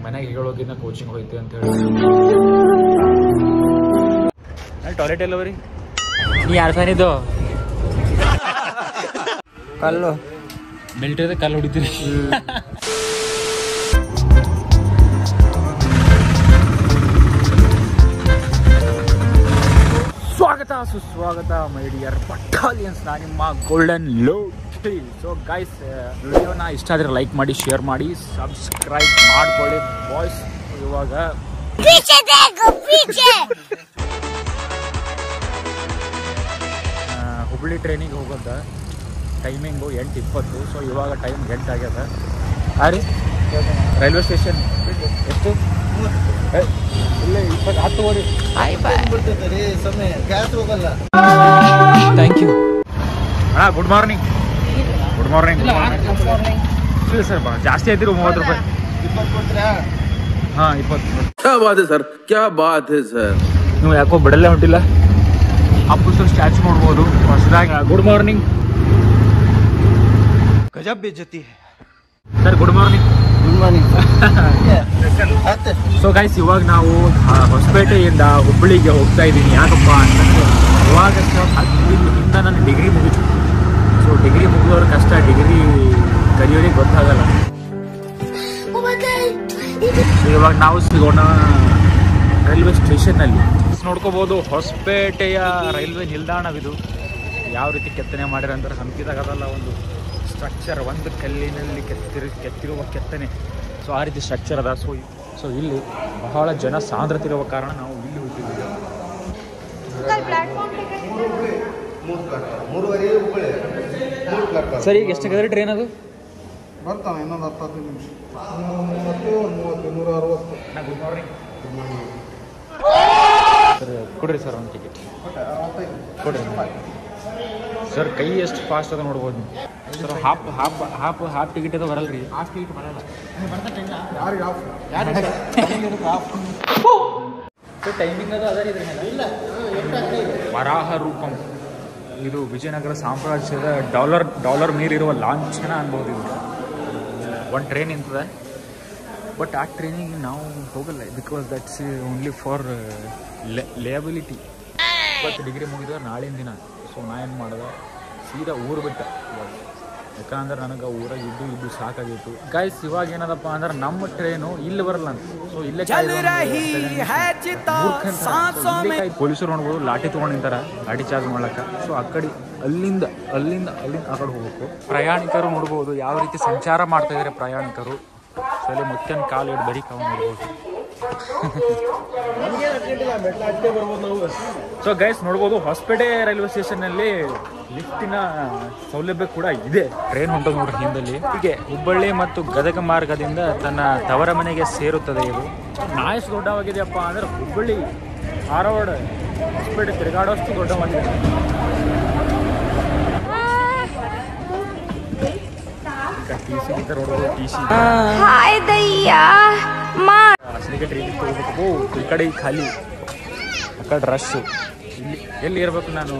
ಮನೆಗೆ ಹೇಳೋಗಿನ ಕೋಚಿಂಗ್ ಹೋಯ್ತು ಅಂತ ಹೇಳಿ ಅಲ್ಲಿ ಟಾಯ್ಲೆಟ್ ಎಲ್ಲವರಿ ನೀ ಯಾರು ಫ್ಯಾನ್ ಇದ್ದು ಕಲ್ಲು ಮಿಲ್ಟ್ರಿದ ಕಲ್ಲು ಹೊಡಿತೀರಿ ಸ್ವಾಗತ ಸುಸ್ವಾಗತ ಮೈ ಡಿಯರ್ ಬಟಾಲಿಯನ್ಸ್ ನಾ ನಿಮ್ಮ ಗೋಲ್ಡನ್ ಲೋ ಸೊ ಗೈಸ್ ವಿಡಿಯೋನ ಇಷ್ಟ ಆದರೆ ಲೈಕ್ ಮಾಡಿ ಶೇರ್ ಮಾಡಿ ಸಬ್ಸ್ಕ್ರೈಬ್ ಮಾಡ್ಕೊಳ್ಳಿ ಬಾಯ್ಸ್ ಇವಾಗ पीछे देखो पीछे ಆ, ಹುಬ್ಳಿ ಟ್ರೈನಿಗೆ ಹೋಗೋದ ಟೈಮಿಂಗು ಎಂಟು ಇಪ್ಪತ್ತು ಸೊ ಇವಾಗ ಟೈಮ್ ಎಂಟು ಆಗ್ಯದ ಹಾಂ ರೀ ರೈಲ್ವೆ ಸ್ಟೇಷನ್ ಎಷ್ಟು ಏ, ಇಲ್ಲ ಇಪ್ಪತ್ತು ಹತ್ತುವರೆ ಸಮಯ ಗ್ಯಾಸ್ ಹೋಗಲ್ಲ ಥ್ಯಾಂಕ್ ಯು ಹಾಂ ಗುಡ್ ಮಾರ್ನಿಂಗ್ ಗುಡ್ ಮಾರ್ನಿಂಗ್ ಇಲ್ಲ ಸರ್ ಬಾ ಜಾಸ್ತಿ ಆಯ್ತಿರು ಮೂವತ್ತು ರೂಪಾಯಿ ಇಪ್ಪತ್ತು ಕೊಡ್ತೀರಾ ಹಾಂ ಇಪ್ಪತ್ತು क्या बात है सर क्या बात है सर ನೀವು ಯಾಕೋ ಬಿಡಲ್ಲೇ ಹೊಂಟಿಲ್ಲ ಅಪ್ಪು ಸರ್ ಸ್ಟ್ಯಾಚು ನೋಡ್ಬೋದು ಹೊಸದಾಗಿ ಗುಡ್ ಮಾರ್ನಿಂಗ್ ಗಜಬ್ ಬೇಜತಿ sir good morning good morning ಹತ್ತೆ ಸೊ ಗೈಸ್ ಇವಾಗ ನಾವು ಆ, ಹೊಸಪೇಟೆಯಿಂದ ಹುಬ್ಬಳ್ಳಿಗೆ ಹೋಗ್ತಾ ಇದ್ದೀನಿ ಯಾಕಪ್ಪ ಅಂತಂದ್ರೆ ಇವಾಗ ಹತ್ತು ದಿನದಿಂದ ನನ್ನ ಡಿಗ್ರಿ ಮುಗಿತು ಸೊ ಡಿಗ್ರಿ ಮುಗಿದವ್ರ ಕಷ್ಟ ಡಿಗ್ರಿ ಕಲಿಯೋರಿಗೆ ಗೊತ್ತಾಗಲ್ಲ ಸೊ ಇವಾಗ ನಾವು ಸಿಗೋಣ ರೈಲ್ವೆ ಸ್ಟೇಷನ್ನಲ್ಲಿ ನೋಡ್ಕೋಬೋದು ಹೊಸಪೇಟೆಯ ರೈಲ್ವೆ ನಿಲ್ದಾಣವಿದು ಯಾವ ರೀತಿ ಕೆತ್ತನೆ ಮಾಡ್ಯಾರ ಅಂದ್ರೆ ಹಂಪಿದಾಗದಲ್ಲ ಒಂದು ಸ್ಟ್ರಕ್ಚರ್ ಒಂದು ಕಲ್ಲಿನಲ್ಲಿ ಕೆತ್ತಿರು ಕೆತ್ತಿರುವ ಕೆತ್ತನೆ ಸೊ ಆ ರೀತಿ ಸ್ಟ್ರಕ್ಚರ್ ಅದ ಸೊ ಸೊ ಇಲ್ಲಿ ಬಹಳ ಜನ ಸಾಂದ್ರತೆ ಇರುವ ಕಾರಣ ನಾವು ಇಲ್ಲಿ ಹೋಗಿದ್ದೀವಿ ಮೂರು ಪ್ಲಾಟ್ಫಾರ್ಮ್ ಮೂರುವರೆ ಹುಬ್ಬಳ್ಳಿ ಮೂರು ಪ್ಲಾಟ್ಫಾರ್ಮ್ ಸರ್ ಈಗ ಎಷ್ಟಾಗದ್ರೆ ಟ್ರೈನ್ ಅದು ಬರ್ತಾನೆ ಇನ್ನೊಂದು ಹತ್ತು ಹದಿನೈದು ನಿಮಿಷ ನೂರ ಮೂವತ್ತು ಒಂದು ಮೂವತ್ತು ನೂರ ಅರವತ್ತು ಗುಡ್ ಮಾರ್ನಿಂಗ್ ಸರ್ ಕೊಡ್ರಿ ಸರ್ ಒಂದು ಟಿಕೆಟ್ ಅರವತ್ತೈದು ಕೊಡ್ರಿ ಸರ್ ಕೈ ಎಷ್ಟು ಫಾಸ್ಟ್ ಅದ ನೋಡ್ಬೋದು ನೀವು sir half half half half ticket ಅದು ಬರಲ್ಲ ರೀ ಹಾಫ್ ಟಿಕೆಟ್ ಬರಲ್ಲ ಯಾರಿಗೆ ಆಫ್ ಆಫ್ ಸರ್ ಟೈಮಿಂಗ್ ಅದು ಅದ ರೀ ಇಲ್ಲ ವರಾಹ ರೂಪಂ ಇದು ವಿಜಯನಗರ ಸಾಮ್ರಾಜ್ಯದ ಡಾಲರ್ ಡಾಲರ್ ಮೇಲಿರುವ ಲಾಂಛನ ಅನ್ಬೋದು ಇದು ಒಂದು ಟ್ರೈನ್ ನಿಂತದೆ ಬಟ್ ಆ ಟ್ರೈನಿಗೆ ನಾವು ಹೋಗಲ್ಲ because that's only for liability ಇಪ್ಪತ್ತು ಡಿಗ್ರಿ ಮುಗಿದ ನಾಳಿನ ದಿನ ಸೊ ನಾ ಏನು ಮಾಡಿದೆ ಸೀದಾ ಊರು ಬಿಟ್ಟ ಇವಾಗ ಯಾಕಂದ್ರೆ ನನಗೆ ಊರಾಗ ಇದ್ದು ಇದ್ದು ಸಾಕಾಗಿತ್ತು ಗೈಸ್ ಇವಾಗ ಏನದಪ್ಪ ಅಂದ್ರೆ ನಮ್ಮ ಟ್ರೈನು ಇಲ್ಲಿ ಬರಲ್ಲ ಅಂತ ಸೊ ಇಲ್ಲೇ ಪೊಲೀಸರು ನೋಡ್ಬೋದು ಲಾಠಿ ತೊಗೊಂಡು ನಿಂತಾರ ಲಾಠಿ ಚಾರ್ಜ್ ಮಾಡ್ಲಕ್ಕ ಸೊ ಆ ಕಡೆ ಅಲ್ಲಿಂದ ಅಲ್ಲಿಂದ ಅಲ್ಲಿಂದ ಆ ಕಡೆ ಹೋಗ್ಬೇಕು ಪ್ರಯಾಣಿಕರು ನೋಡ್ಬೋದು ಯಾವ ರೀತಿ ಸಂಚಾರ ಮಾಡ್ತಾ ಇದಾರೆ ಪ್ರಯಾಣಿಕರು ಸೊ ಅಲ್ಲಿ ಮುತ್ತನ್ ಕಾಲು ಇಟ್ಟು ಬರೀ ಕಾವು ನೋಡ್ಬೋದು ಸೊ ಗೈಸ್ ನೋಡ್ಬೋದು ಹೊಸಪೇಟೆ ರೈಲ್ವೆ ಸ್ಟೇಷನ್ನಲ್ಲಿ ಲಿಫ್ಟಿನ ಸೌಲಭ್ಯ ಕೂಡ ಇದೆ ಟ್ರೈನ್ ಹೊಂಟೋದು ನೋಡ್ರಿ ಹಿಂದಲ್ಲಿ ಹೀಗೆ ಹುಬ್ಬಳ್ಳಿ ಮತ್ತು ಗದಗ ಮಾರ್ಗದಿಂದ ತನ್ನ ತವರ ಮನೆಗೆ ಸೇರುತ್ತದೆ ಇದು ನಾ ಎಷ್ಟು ದೊಡ್ಡವಾಗಿದೆಯಪ್ಪ ಅಂದ್ರೆ ಹುಬ್ಬಳ್ಳಿ ಧಾರವಾಡ ಹೊಸಪೇಟೆ ತಿರುಗಾಡೋಷ್ಟು ದೊಡ್ಡವಾಗಿದೆ ಟಿ ಸಿ ನೋಡ್ಬೋದು ಟಿ ಸಿ हाय दैया माँ ಹಸಿರಿಗೆ ಟ್ರೈನ್ ತಗೋಬೇಕು ಓ ಈ ಕಡೆ ಖಾಲಿ ಆ ಕಡೆ ರಶ್ಶು ಇಲ್ಲಿ ಎಲ್ಲಿ ಇರ್ಬೇಕು ನಾನು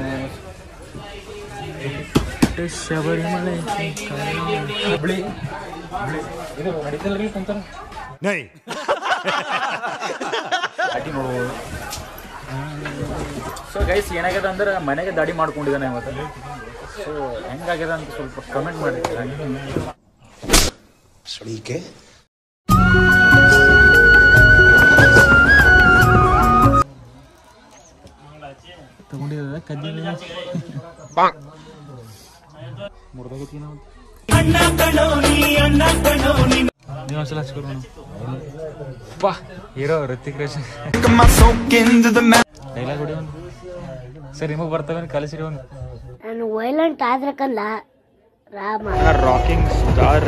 ಶಬರಿಮಲೆ ಹುಬ್ಳಿ ಹುಬ್ಳಿ ಇದು ನಡೀತಲ್ರಿ ಕುಂತಾರ ಅಡ್ಡಿ ನೋಡ್ಬೋದು ಸೊ ಗೈಸ್ ಏನಾಗ್ಯದ ಅಂದ್ರೆ ಮನೆಗೆ ದಾಡಿ ಮಾಡ್ಕೊಂಡಿದ್ದಾನೆ ಇವತ್ತು ಸೊ ಹೆಂಗಾಗ್ಯದ ಅಂತ ಸ್ವಲ್ಪ ಕಮೆಂಟ್ ಮಾಡಿ ತಗೊಂಡಿದ್ದ ಕದ್ದಿಲ್ಲ ಮುರ್ದೋಗೈತಿ ನಾವು ನೀವು ಒಂದ್ಸಲ ಹಚ್ಕೊರು ಪಾ ಹೀರೋ ಋತಿಕ್ ರೋಷನ್ ಡೈಲಾಗ್ ಹೊಡಿ ಒಂದು ಸರ್ ನಿಮಗೆ ಬರ್ತವೆ ಕಲಿಸಿರಿ ಒಂದು ನಾನು ವೈಲೆಂಟ್ ಆದ್ರಕಲ್ಲ ರಾಮ ರಾಕಿಂಗ್ ಸ್ಟಾರ್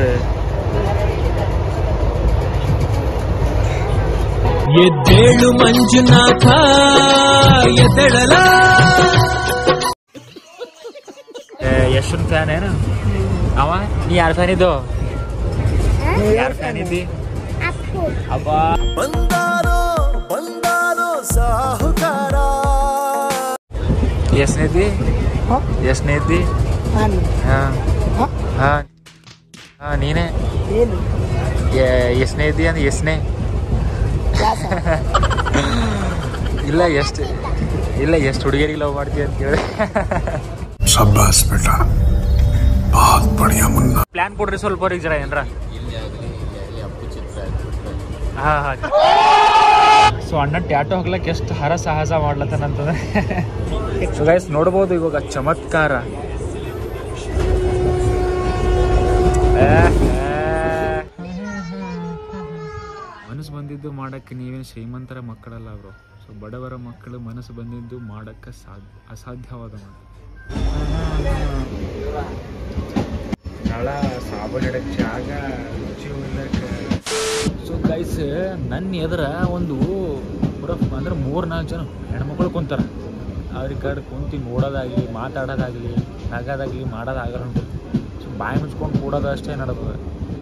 ಎದ್ದೇಳು ಮಂಜುನಾಥ ಎದ್ದೇಳಲ ಯಶನ್ ಫ್ಯಾನ್ ಏನು ಅವ ನೀ ಯಾರ ಫ್ಯಾನ್ ಇದ್ದು ಯಾರ ಫ್ಯಾನ್ ಇದ್ದಿ ಅಪ್ಪು ಅಬ್ಬ ಬಂದಾರೋ ಬಂದಾರೋ ಸಾಹುಕಾರ ಎಷ್ಟನೇ ಇದ್ದಿ ಎಷ್ಟನೇ ಇದ್ದಿ ಹಾ ಹಾ ಹಾ ನೀನೇ ಎಷ್ಟನೇ ಇದ್ದಿ ಅಂದ್ರೆ ಎಷ್ಟನೇ ಇಲ್ಲ ಎಷ್ಟು ಇಲ್ಲ ಎಷ್ಟು ಹುಡುಗಿಯರಿಗೆ ಲವ್ ಮಾಡ್ತೀವಿ ಅಂತ ಕೇಳಿ शाबाश बेटा बहुत बढ़िया मुन्ना ಪ್ಲಾನ್ ಕೊಡ್ರಿ ಸ್ವಲ್ಪ ಅವ್ರಿಗೆ ಜರ ಏನ್ರ ಹಾ ಹಾ ಸೊ ಅಣ್ಣ ಟ್ಯಾಟೋ ಹಾಕ್ಲಕ್ಕೆ ಎಷ್ಟು ಹರ ಸಾಹಸ ಮಾಡ್ಲತ್ತಾನಂತಂದ್ರೆ ಸೊ ಗೈಸ್ ನೋಡ್ಬೋದು ಇವಾಗ ಚಮತ್ಕಾರ ಮನಸ್ಸು ಬಂದಿದ್ದು ಮಾಡಕ್ಕೆ ನೀವೇನು ಶ್ರೀಮಂತರ ಮಕ್ಕಳಲ್ಲ ಅವರು ಸೊ ಬಡವರ ಮಕ್ಕಳು ಮನಸ್ಸು ಬಂದಿದ್ದು ಮಾಡಕ್ಕೆ ಸಾಧ್ಯ ಅಸಾಧ್ಯವಾದ ಮಾತು ನಳ ಸಾಬೂನ್ ಇಡಕ್ಕೆ ಜಾಗ ರುಚಿ ಉಳ್ಳಕ್ಕೆ ಸೊ ಗೈಸ್ ನನ್ನ ಎದುರ ಒಂದು ಪೂರ ಅಂದ್ರೆ ಮೂರು ನಾಲ್ಕು ಜನ ಹೆಣ್ಮಕ್ಳು ಕುಂತಾರ ಅವ್ರಿಗೆ ಕಡೆ ಕುಂತು ನೋಡೋದಾಗಲಿ ಮಾತಾಡೋದಾಗಲಿ ನಗೋದಾಗಲಿ ಮಾಡೋದಾಗಲ್ಲ ಉಂಟು ಸೊ ಬಾಯಿ ಮುಚ್ಕೊಂಡು ಕೂಡೋದು ಅಷ್ಟೇ ನಡೆದ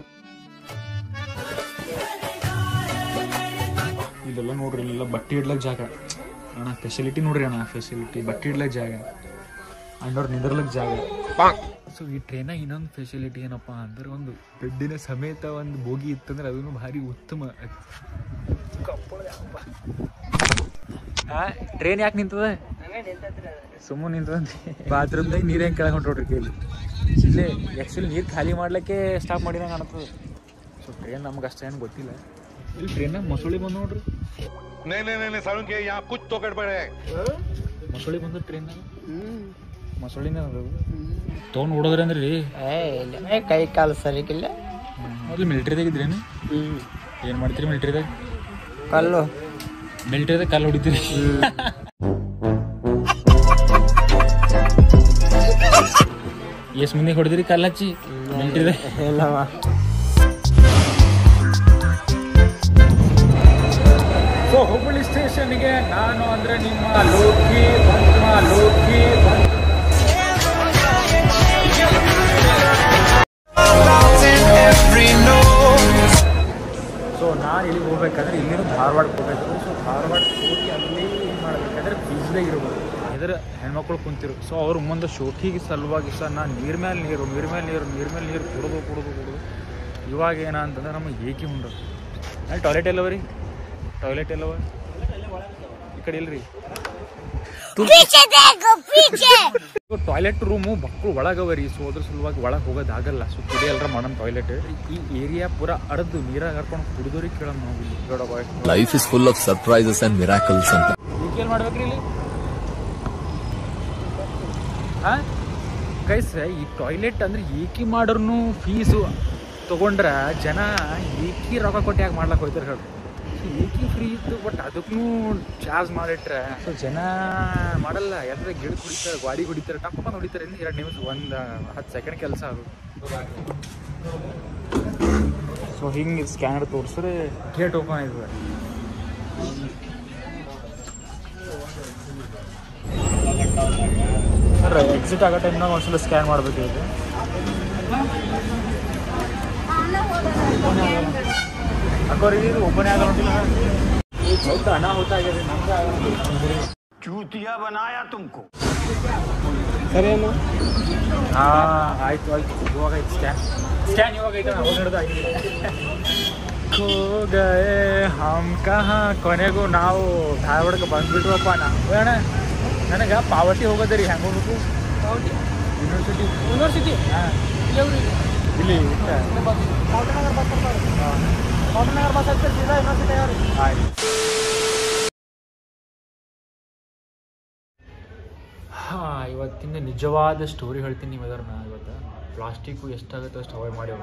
ಇದೆಲ್ಲ ನೋಡ್ರಿ ಇಲ್ಲೆಲ್ಲ ಬಟ್ಟೆ ಇಡ್ಲಕ್ಕೆ ಜಾಗ ಅಣ್ಣ ಫೆಸಿಲಿಟಿ ನೋಡ್ರಿ ಅಣ್ಣ ಫೆಸಿಲಿಟಿ ಬಟ್ಟೆ ಇಡ್ಲಕ್ಕೆ ಜಾಗ ಅಣ್ಣವ್ರು ನಿಂದಿರ್ಲಕ್ಕೆ ಜಾಗ ಸೊ ಈ ಟ್ರೈನಾಗ ಇನ್ನೊಂದು ಫೆಸಿಲಿಟಿ ಏನಪ್ಪ ಅಂದ್ರೆ ಒಂದು ಬೆಡ್ಡಿನ ಸಮೇತ ಒಂದು ಬೋಗಿ ಇತ್ತಂದ್ರೆ ಅದನ್ನು ಭಾರಿ ಉತ್ತಮ ಟ್ರೈನ್ ಯಾಕೆ ನಿಂತದ ಸುಮ್ಮನೆ ನಿಂತದ ಬಾತ್ರೂಮ್ದಾಗ ನೀರು ಹೆಂಗೆ ಕೆಳಗೆ ಹೊಂಟೋಡ್ರಿ ಕೇಳಿ ಇಲ್ಲೇ ಆ್ಯಕ್ಚುಲಿ ನೀರು ಖಾಲಿ ಮಾಡ್ಲಿಕ್ಕೆ ಸ್ಟಾಪ್ ಮಾಡಿದಂಗೆ ಕಾಣ್ತದೆ ಸೊ ಟ್ರೈನ್ ನಮ್ಗೆ ಅಷ್ಟೇನು ಗೊತ್ತಿಲ್ಲ ಇಲ್ಲಿ ಟ್ರೈನಾಗ ಮಸೂಳಿ ಬಂದು ನೋಡ್ರಿ नहीं नहीं नहीं, नहीं सारुण के यहाँ कुछ तो गड़बड़ है ಮಸೂಳಿ ಬಂದು ಟ್ರೈನಾಗ ಮಸೂಳಿನ ಅದು ತೊಗೊಂಡು ಓಡೋದ್ರಿ ಅಂದ್ರೆ ರೀ ಕೈ ಕಾಲು ಸರಿಗಿಲ್ಲ ಮೊದಲು ಮಿಲಿಟ್ರಿದಾಗ ಇದ್ರೇನು ಏನು ಮಾಡ್ತೀರಿ ಮಿಲಿಟ್ರಿದಾಗ ಕಲ್ಲು ಮಿಲಿಟ್ರಿದಾಗ ಕಲ್ಲು ಹೊಡಿತೀರಿ ಎಷ್ಟು ಮಂದಿಗೆ ಹೊಡೆದಿರಿ ಕಲ್ಲು ಹಚ್ಚಿ ಮಿಲಿಟ್ರಿದಾಗ ಇಲ್ಲವ ಸೊ ಹುಬ್ಬಳ್ಳಿ ಸ್ಟೇಷನ್ಗೆ ನಾನು ಅಂದ್ರೆ ನಿಮ್ಮ ಲೋಕಿ ನಿಮ್ಮ ಲೋಕಿ ಸೊ ನಾನು ಇಲ್ಲಿಗೆ ಹೋಗ್ಬೇಕಂದ್ರೆ ಇಲ್ಲಿಂದ ಧಾರವಾಡಕ್ಕೆ ಹೋಗ್ಬೇಕು ಸೊ ಧಾರವಾಡಕ್ಕೆ ಹೋಗಿ ಅಲ್ಲಿ ಏನು ಮಾಡ್ಬೇಕಂದ್ರೆ ಬೀಚ್ದಾಗ ಇರ್ಬೋದು ಎದ್ರ ಹೆಣ್ಮಕ್ಳು ಕುಂತಿರು ಸೊ ಅವ್ರ ಮುಂದೆ ಶೋಕಿಗೆ ಸಲುವಾಗಿ ಸರ್ ನಾನು ನೀರ್ ಮೇಲೆ ನೀರು ನೀರ್ ಮೇಲೆ ನೀರು ನೀರ್ ಮೇಲೆ ನೀರು ಕುಡಿದು ಕುಡಿದು ಕುಡಿದು ಇವಾಗ ಏನ ಅಂತಂದ್ರೆ ನಮಗೆ ಏಕೆ ಉಂಡು ಅಲ್ಲಿ ಟಾಯ್ಲೆಟ್ ಎಲ್ಲವ ರೀ ಟಾಯ್ಲೆಟ್ ಎಲ್ಲವ ಈ ಕಡೆ ಇಲ್ರಿ पीछे देखो पीछे ಟಾಯ್ಲೆಟ್ ರೂಮು ಮಕ್ಕಳು ಒಳಗವ ರೀ ಸೊ ಅದ್ರ ಸಲುವಾಗಿ ಒಳಗೆ ಹೋಗೋದಾಗಲ್ಲ ಸೊ ಕುಡಿ ಅಲ್ರ ಮಾಡೋಣ ಟಾಯ್ಲೆಟ್ ಈ ಏರಿಯಾ ಪೂರ ಅರ್ದು ನೀರಾಗ ಹರ್ಕೊಂಡು ಕುಡಿದೋರಿಗೆ ಕೇಳೋಣ ನಾವು ಇಲ್ಲಿ ದೊಡ್ಡ ಬಾಯ್ Life is full of surprises and miracles and ಈಗ ಏನು ಮಾಡ್ಬೇಕ್ರಿ ಇಲ್ಲಿ ಹಾಂ ಗೈಸ್ ಈ ಟಾಯ್ಲೆಟ್ ಅಂದ್ರೆ ಏಕಿ ಮಾಡ್ರೂ ಫೀಸು ತಗೊಂಡ್ರ ಜನ ಏಕಿ ರೊಕ್ಕ ಕೊಟ್ಟು ಯಾಕೆ ಮಾಡ್ಲಕ್ಕೆ ಹೋಯ್ತಾರೆ ಹೇಳಿ ಏಕಿ ಫ್ರೀ ಇತ್ತು ಬಟ್ ಅದಕ್ಕೂ ಚಾರ್ಜ್ ಮಾಡಿಟ್ರೆ ಸೊ ಜನ ಮಾಡಲ್ಲ ಯಾಕಂದ್ರೆ ಗಿಡ ಕುಡಿತಾರೆ ಗಾಡಿ ಹೊಡಿತಾರೆ ಟಪ್ಪ ಹೊಡಿತಾರೆ ಇನ್ನು ಎರಡು ನಿಮಿಷ ಒಂದು ಹತ್ತು ಸೆಕೆಂಡ್ ಕೆಲಸ ಅದು ಸೊ ಹಿಂಗೆ ಸ್ಕ್ಯಾನರ್ ತೋರಿಸಿದ್ರೆ ಗೇಟ್ ಓಪನ್ ಆಯ್ತದೆ ಸರ್ ಎಕ್ಸಿಟ್ ಆಗೋ ಟೈಮ್ನಾಗ ಒಂದ್ಸಲ ಸ್ಕ್ಯಾನ್ ಮಾಡಬೇಕಾಗಿದೆ ಅಕ್ಕೋರಿಗೆ ಇದು ಓಪನ್ ಆಗ ನೋಡಿಲ್ಲ ದೊಡ್ಡ ಅನಾಹುತ ಆಗಿದೆ ನಮ್ಗೆ ಆಗಿದೆ ಸರಿಯಮ್ಮ ಹಾಂ ಆಯ್ತು ಆಯ್ತು ಇವಾಗ ಆಯ್ತು ಸ್ಕ್ಯಾನ್ ಸ್ಕ್ಯಾನ್ ಇವಾಗ ಐತೆ ಅವಾಗ ಹಿಡ್ದು ಆಗಿದೆ ಖೋ ಗಯೆ ಹಮ್ ಕಹ ಕೊನೆಗೂ ನಾವು ಧಾರವಾಡಕ್ಕೆ ಬಂದ್ಬಿಟ್ವಪ್ಪ ನಾವು ಅಣ್ಣ ನನಗೆ ಪಾವತಿ ಹೋಗೋದ್ರಿ ಹೆಂಗೆ ಹೋಗ್ಬೇಕು ಪಾವತಿ ಯೂನಿವರ್ಸಿಟಿ ಯೂನಿವರ್ಸಿಟಿ ಹಾಂ ಇಲ್ಲಿ ಆಯ್ತು ಹಾಂ ಇವತ್ತಿನ ನಿಜವಾದ ಸ್ಟೋರಿ ಹೇಳ್ತೀನಿ ನೀವು ಅದರ ನಾ ಇವತ್ತು ಪ್ಲಾಸ್ಟಿಕ್ಕು ಎಷ್ಟಾಗುತ್ತೆ ಅಷ್ಟು ಅವಾಯ್ಡ್ ಮಾಡಿ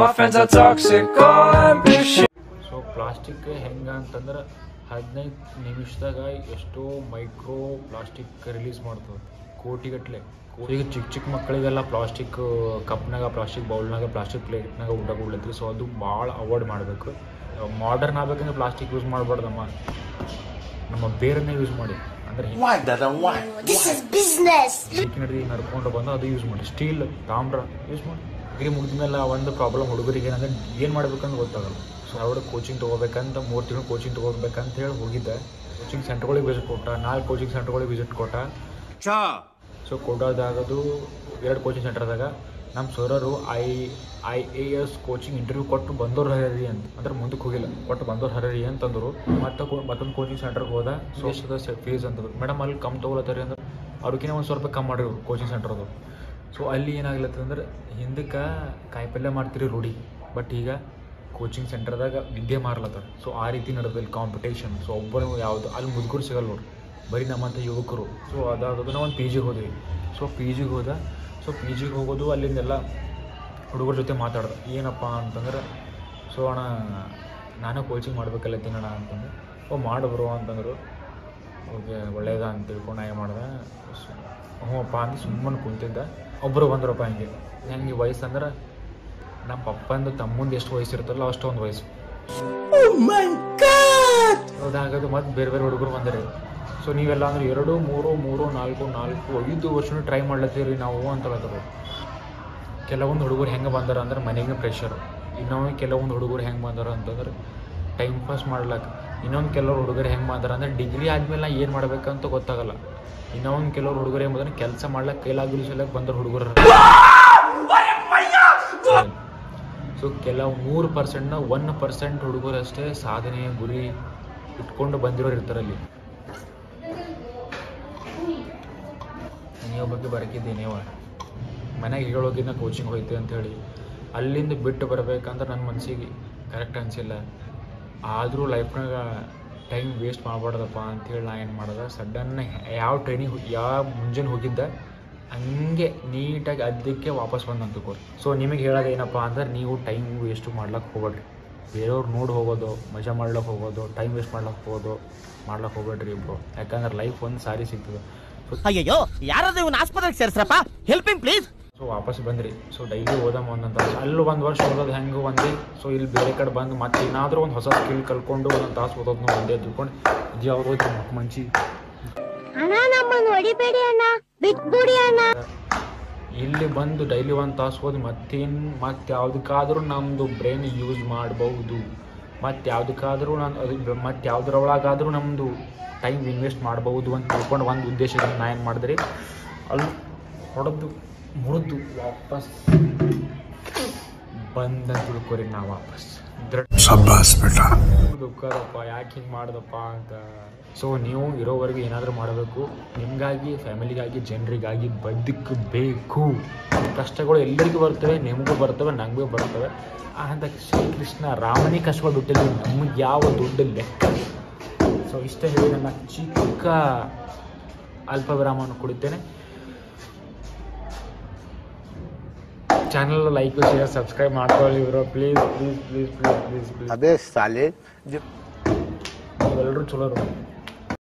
ಸೊ ಪ್ಲಾಸ್ಟಿಕ್ ಹೆಂಗೆ ಅಂತಂದ್ರೆ ಹದಿನೈದು ನಿಮಿಷದಾಗ ಎಷ್ಟೋ ಮೈಕ್ರೋ ಪ್ಲಾಸ್ಟಿಕ್ ರಿಲೀಸ್ ಮಾಡ್ತದೆ ಕೋಟಿಗಟ್ಲೆ ಈಗ ಚಿಕ್ಕ ಚಿಕ್ಕ ಮಕ್ಕಳಿಗೆಲ್ಲ ಪ್ಲಾಸ್ಟಿಕ್ ಕಪ್ನಾಗ ಪ್ಲಾಸ್ಟಿಕ್ ಬೌಲ್ನಾಗ ಪ್ಲಾಸ್ಟಿಕ್ ಪ್ಲೇಟ್ನಾಗ ಊಟ ಕೊಡ್ಲತ್ರಿ ಸೊ ಅದು ಭಾಳ ಅವಾಯ್ಡ್ ಮಾಡಬೇಕು ಮಾಡರ್ನ್ ಆಗ್ಬೇಕಂದ್ರೆ ಪ್ಲಾಸ್ಟಿಕ್ ಯೂಸ್ ಮಾಡಬಾರ್ದಮ್ಮ ನಮ್ಮ ಬೇರನ್ನೇ ಯೂಸ್ ಮಾಡಿ ಅಂದ್ರೆ This is business. ನಡಿ ನಡ್ಕೊಂಡು ಬಂದು ಅದು ಯೂಸ್ ಮಾಡಿ ಸ್ಟೀಲ್ ತಾಮ್ರ ಯೂಸ್ ಮಾಡಿ ಡಿಗ್ರಿ ಮುಗಿದ ಮೇಲೆ ಒಂದು ಪ್ರಾಬ್ಲಮ್ ಹುಡುಗರಿಗೆ ಏನಂದ್ರೆ ಏನು ಮಾಡ್ಬೇಕಂತ ಗೊತ್ತಾಗಲ್ಲ ಸೊ ಅವ್ರು ಕೋಚಿಂಗ್ ತೊಗೋಬೇಕಂತ ಮೂರು ತಿಂಗಳು ಕೋಚಿಂಗ್ ತೊಗೋಬೇಕಂತ ಹೇಳಿ ಹೋಗಿದ್ದೆ ಕೋಚಿಂಗ್ ಸೆಂಟರ್ಗಳಿಗೆ ವಿಸಿಟ್ ಕೊಟ್ಟ ನಾಲ್ಕು ಕೋಚಿಂಗ್ ಸೆಂಟರ್ಗಳಿಗೆ ವಿಸಿಟ್ ಕೊಟ್ಟ ಸೊ ಕೊಡೋದಾಗದು ಎರಡು ಕೋಚಿಂಗ್ ಸೆಂಟರ್ದಾಗ ನಮ್ಮ ಸರರು I I A S coaching interview ಕೊಟ್ಟು ಬಂದವ್ರು ಹರರಿ ಅಂತ ಅಂದ್ರೆ ಮುಂದಕ್ಕೆ ಹೋಗಿಲ್ಲ ಕೊಟ್ಟು ಬಂದವ್ರು ಹರರಿ ಅಂತಂದರು ಮತ್ತೆ ಕೋ- ಮತ್ತೊಂದು ಕೋಚಿಂಗ್ ಸೆಂಟರ್ಗೆ ಹೋದ ಸೊ ಎಷ್ಟದ ಫೀಸ್ ಅಂತಂದ್ರು ಮೇಡಮ್ ಅಲ್ಲಿ ಕಮ್ಮಿ ತೊಗೊಳತ್ತಾರಿ ಅಂದ್ರೆ ಅವ್ರಿಗಿನ ಒಂದು ಸ್ವಲ್ಪ ಕಮ್ಮಿ ಮಾಡಿರು ಕೋಚಿಂಗ್ ಸೆಂಟರ್ದು ಸೊ ಅಲ್ಲಿ ಏನಾಗ್ಲತ್ತದ ಅಂದ್ರೆ ಹಿಂದಕ್ಕೆ ಕಾಯಿಪಲ್ಯ ಮಾಡ್ತೀರಿ ರೂಢಿ ಬಟ್ ಈಗ ಕೋಚಿಂಗ್ ಸೆಂಟರ್ದಾಗ ವಿದ್ಯೆ ಮಾರ್ಲತ್ತಾರ ಸೊ ಆ ರೀತಿ ನಡೆದಲ್ಲಿ ಕಾಂಪಿಟೇಷನ್ ಸೊ ಒಬ್ಬರು ಯಾವುದು ಅಲ್ಲಿ ಮುದುಕರು ಸಿಗಲ್ಲ ನೋಡ್ರಿ ಬರೀ ನಮ್ಮಂಥ ಯುವಕರು ಸೊ ಅದಾಗೋದು ನಾವು ಒಂದು ಪಿ ಜಿಗೆ ಹೋದ್ವಿ ಸೊ ಪಿ ಜಿಗೆ ಹೋದ ಸೊ ಪಿ ಜಿಗೆ ಹೋಗೋದು ಅಲ್ಲಿಂದೆಲ್ಲ ಹುಡುಗರ ಜೊತೆ ಮಾತಾಡ್ದೆ ಏನಪ್ಪ ಅಂತಂದ್ರೆ ಸೊ ಅಣ್ಣ ನಾನು ಕೋಚಿಂಗ್ ಮಾಡ್ಬೇಕಲ್ಲತ್ತೀನಿ ಅಣ್ಣ ಅಂತಂದ್ರೆ ಓ ಮಾಡಿಬ್ರು ಅಂತಂದರು ಓಕೆ ಒಳ್ಳೇದ ಅಂತ ತಿಳ್ಕೊಂಡು ಏನು ಮಾಡಿದೆ ಹ್ಞೂ ಅಪ್ಪ ಅಂತ ಸುಮ್ಮನೆ ಕುಂತಿದ್ದ ಒಬ್ಬರು ಬಂದ್ರಪ್ಪ ಹಿಂಗೆ ಹೆಂಗೆ ವಯಸ್ಸು ಅಂದ್ರೆ ನಮ್ಮ ಪಪ್ಪಂದು ತಮ್ಮಂದು ಎಷ್ಟು ವಯಸ್ಸು ಇರುತ್ತಲ್ಲ ಅಷ್ಟೊಂದು ವಯಸ್ಸು ಹೌದಾಗದು ಮತ್ತೆ ಬೇರೆ ಬೇರೆ ಹುಡುಗರು ಬಂದಿರಿ ಸೊ ನೀವೆಲ್ಲ ಅಂದ್ರೆ ಎರಡು ಮೂರು ಮೂರು ನಾಲ್ಕು ನಾಲ್ಕು ಐದು ವರ್ಷನೂ ಟ್ರೈ ಮಾಡ್ಲತ್ತೀರಿ ನಾವು ಅಂತ ಹೇಳ್ತಾರೆ ಕೆಲವೊಂದು ಹುಡುಗರು ಹೆಂಗೆ ಬಂದಾರ ಅಂದ್ರೆ ಮನೆಗೆ ಪ್ರೆಷರ್ ಇನ್ನೊಂದು ಕೆಲವೊಂದು ಹುಡುಗರು ಹೆಂಗೆ ಬಂದಾರ ಅಂತಂದ್ರೆ ಟೈಮ್ ಪಾಸ್ ಮಾಡ್ಲಕ್ಕೆ ಇನ್ನೊಂದು ಕೆಲವ್ರು ಹುಡುಗರು ಹೆಂಗೆ ಬಂದಾರ ಅಂದ್ರೆ ಡಿಗ್ರಿ ಆದ್ಮೇಲೆ ನಾ ಏನು ಮಾಡ್ಬೇಕಂತ ಗೊತ್ತಾಗಲ್ಲ ಇನ್ನೊಂದು ಕೆಲವ್ರು ಹುಡುಗರು ಏನು ಬಂದ್ರೆ ಕೆಲಸ ಮಾಡ್ಲಕ್ಕೆ ಕೈಲಾಗಿಲ್ಲ ಸಲಕ್ಕೆ ಬಂದವ್ರು ಹುಡುಗರು ಸೊ ಕೆಲವು ಮೂರು ಪರ್ಸೆಂಟ್ನ ಒನ್ ಪರ್ಸೆಂಟ್ ಹುಡುಗರು ಅಷ್ಟೇ ಸಾಧನೆ ಗುರಿ ಇಟ್ಕೊಂಡು ಬಂದಿರೋರು ಇರ್ತಾರಲ್ಲಿ ನೀವು ಬಗ್ಗೆ ಬರಕಿದ್ದೀನಿ ಅವ ಮನೆಗೆ ಹೇಳೋಗಿದ್ದ ಕೋಚಿಂಗ್ ಹೋಯ್ತು ಅಂತ ಹೇಳಿ ಅಲ್ಲಿಂದ ಬಿಟ್ಟು ಬರ್ಬೇಕಂದ್ರೆ ನನ್ನ ಮನಸ್ಸಿಗೆ ಕರೆಕ್ಟ್ ಅನಿಸಿಲ್ಲ ಆದರೂ ಲೈಫ್ನಾಗ ಟೈಮ್ ವೇಸ್ಟ್ ಮಾಡಬಾರ್ದಪ್ಪ ಅಂತೇಳಿ ನಾ ಏನು ಮಾಡಿದೆ ಸಡನ್ ಯಾವ ಟ್ರೈನಿಗೆ ಯಾವ ಮುಂಜಾನೆ ಹೋಗಿದ್ದ ಹಂಗೆ ನೀಟಾಗಿ ಅದಕ್ಕೆ ವಾಪಸ್ ಬಂದು ಅಂತಕೋರಿ ಸೊ ನಿಮಗೆ ಹೇಳೋದು ಏನಪ್ಪ ಅಂದ್ರೆ ನೀವು ಟೈಮ್ ವೇಸ್ಟು ಮಾಡ್ಲಕ್ಕೆ ಹೋಗ್ಬೇಡ್ರಿ ಬೇರೆಯವ್ರು ನೋಡಿ ಹೋಗೋದು ಮಜಾ ಮಾಡ್ಲಕ್ಕೆ ಹೋಗೋದು ಟೈಮ್ ವೇಸ್ಟ್ ಮಾಡ್ಲಕ್ಕೆ ಹೋಗೋದು ಮಾಡ್ಲಕ್ಕೆ ಹೋಗ್ಬೇಡ್ರಿ ಇಬ್ರು ಯಾಕಂದ್ರೆ ಲೈಫ್ ಒಂದು ಸಾರಿ ಸಿಗ್ತದೆ ಅಯ್ಯಯ್ಯೋ ಯಾರಾದ್ರೂ ಇವನ್ ಆಸ್ಪತ್ರೆಗೆ ಸೇರ್ಸ್ರಪ್ಪ ಹೆಲ್ಪಿಂಗ್ ಪ್ಲೀಸ್ ಸೊ ವಾಪಸ್ ಬಂದ್ರಿ ಸೊ ಡೈಲಿ ಓದಮ್ಮ ಒಂದೊಂದು ತಾಸು ಅಲ್ಲಿ ಒಂದು ವರ್ಷ ಓದೋದು ಹೆಂಗೆ ಒಂದೇ ಸೊ ಇಲ್ಲಿ ಬೇರೆ ಕಡೆ ಬಂದು ಮತ್ತೆ ಏನಾದರೂ ಒಂದು ಹೊಸ ಸ್ಕಿಲ್ ಕಲ್ಕೊಂಡು ಒಂದೊಂದು ತಾಸು ಓದೋದು ಒಂದೇ ತಿಳ್ಕೊಂಡು ಇದು ಯಾವ್ದು ಹೋಯ್ತು ಮಂಚಿ ಅಣ್ಣ ನಮ್ಮನ್ನು ಹೊಡಿಬೇಡಿ ಅಣ್ಣ ಬಿಟ್ಬಿಡಿ ಅಣ್ಣ ಇಲ್ಲಿ ಬಂದು ಡೈಲಿ ಒಂದು ತಾಸು ಓದಿ ಮತ್ತೇನು ಮತ್ತೆ ಯಾವುದಕ್ಕಾದ್ರೂ ನಮ್ಮದು ಬ್ರೈನ್ ಯೂಸ್ ಮಾಡಬಹುದು ಮತ್ತು ಯಾವುದಕ್ಕಾದ್ರೂ ನಾನು ಅದು ಮತ್ತು ಯಾವುದ್ರೊಳಗಾದ್ರೂ ನಮ್ಮದು ಟೈಮ್ ಇನ್ವೆಸ್ಟ್ ಮಾಡಬಹುದು ಅಂತ ತಿಳ್ಕೊಂಡು ಒಂದು ಉದ್ದೇಶದಿಂದ ನಾ ಏನು ಮಾಡಿದ್ರಿ ಅಲ್ಲಿ ಹೊಡೆದು ಮುರಿದು ವಾಪಸ್ ಬಂದ ತಿಳ್ಕೊರಿ ನಾ ವಾಪಸ್ ದೃಢ शाबाश बेटा ದುಃಖದಪ್ಪ ಯಾಕೆ ಹಿಂಗೆ ಮಾಡ್ದಪ್ಪ ಅಂತ ಸೊ ನೀವು ಇರೋವರೆಗೂ ಏನಾದರೂ ಮಾಡಬೇಕು ನಿಮಗಾಗಿ ಫ್ಯಾಮಿಲಿಗಾಗಿ ಜನರಿಗಾಗಿ ಬದುಕಬೇಕು ಕಷ್ಟಗಳು ಎಲ್ಲರಿಗೂ ಬರ್ತವೆ ನಿಮಗೂ ಬರ್ತವೆ ನನಗೂ ಬರ್ತವೆ ಅಂತ ಶ್ರೀಕೃಷ್ಣ ರಾಮನೇ ಕಷ್ಟಗಳು ಬಿಟ್ಟಿದ್ವಿ ನಮಗೆ ಯಾವ ದೊಡ್ಡ ಲೆಕ್ಕ ಸೊ ಇಷ್ಟ ಹೇಳಿ ನನ್ನ ಚಿಕ್ಕ ಅಲ್ಪ ವಿರಾಮವನ್ನು ಕೊಡುತ್ತೇನೆ ಚಾನಲ್ ಲೈಕ್ ಶೇರ್ ಸಬ್ಸ್ಕ್ರೈಬ್ ಮಾಡ್ಕೊಳ್ಳಿ ಇವರು please please please please please please ಅದೇ ಸಾಲೆ ನೀವೆಲ್ಲರೂ ಚಲೋ ಇರ್ಬೇಕು.